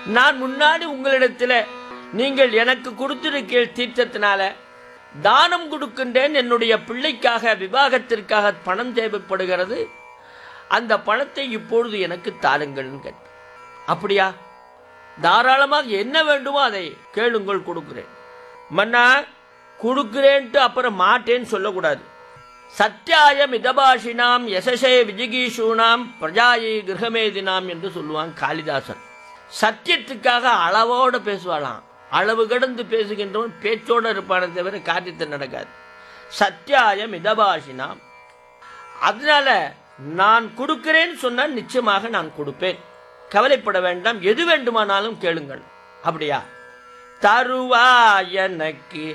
நான் முன்னாடி உங்களிடத்தில் நீங்கள் எனக்கு கொடுத்திருக்கீள் தீர்த்தத்தினால தானம் கொடுக்கின்றேன் என்னுடைய பிள்ளைக்காக விவாகத்திற்காக பணம் தேவைப்படுகிறது அந்த பணத்தை இப்பொழுது எனக்கு தாருங்கள்னு கேட்டேன் அப்படியா தாராளமாக என்ன வேண்டுமோ அதை கேளுங்கள் கொடுக்கிறேன் மன்னா கொடுக்கிறேன்ட்டு அப்புறம் மாட்டேன்னு சொல்லக்கூடாது சத்தியாய மிதபாஷினாம் யசசே விஜிகீஷூனாம் பிரஜாயை கிரகமேதினாம் என்று சொல்லுவான் காளிதாசன் சத்தியத்துக்காக அளவோடு பேசுவாளாம் அளவு கடந்து பேசுகின்றவன் பேச்சோடு இருப்பானே தவிர காரியத்தை நடக்காது சத்தியாய மிதபாஷினாம் அதனால நான் கொடுக்கிறேன்னு சொன்னால் நிச்சயமாக நான் கொடுப்பேன் கவலைப்பட வேண்டாம் எது வேண்டுமானாலும் கேளுங்கள் அப்படியா தருவா எனக்கு